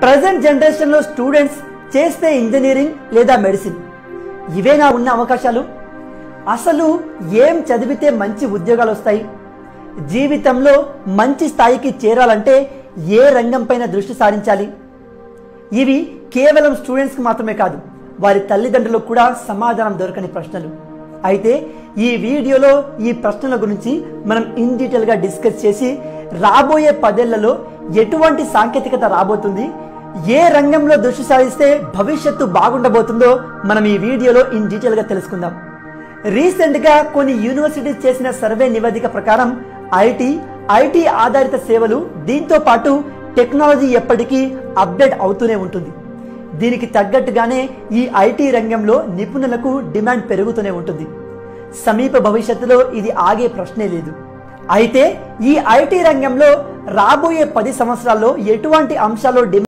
present జనరేషన్లో students చేస్తే engineering లేదా మెడిసిన్ ఇవేనా ఉన్న అవకాశాలు అసలు ఏం చదివితే మంచి ఉద్యోగాలు వస్తాయి జీవితంలో మంచి స్థాయికి చేరాలంటే ఏ రంగంపైన దృష్టి సారించాలి ఇవి కేవలం స్టూడెంట్స్కి మాత్రమే కాదు వారి తల్లిదండ్రులకు కూడా సమాధానం దొరకని ప్రశ్నలు అయితే ఈ వీడియోలో ఈ ప్రశ్నల గురించి మనం ఇన్ డీటెయిల్గా డిస్కస్ చేసి రాబోయే పదేళ్లలో ఎటువంటి సాంకేతికత రాబోతుంది ఏ రంగంలో దృష్టి సారిస్తే భవిష్యత్తు బాగుండబోతుందో మనం ఈ వీడియోలో ఇన్ డీటెయిల్గా తెలుసుకుందాం రీసెంట్గా కొన్ని యూనివర్సిటీస్ చేసిన సర్వే నివేదిక ప్రకారం ఐటీ ఐటీ ఆధారిత సేవలు దీంతో పాటు టెక్నాలజీ ఎప్పటికీ అప్డేట్ అవుతూనే ఉంటుంది దీనికి తగ్గట్టుగానే ఈ ఐటీ రంగంలో నిపుణులకు డిమాండ్ పెరుగుతూనే ఉంటుంది సమీప భవిష్యత్తులో ఇది ఆగే ప్రశ్నే లేదు అయితే ఈ ఐటీ రంగంలో రాబోయే పది సంవత్సరాల్లో ఎటువంటి అంశాల్లో డిమాండ్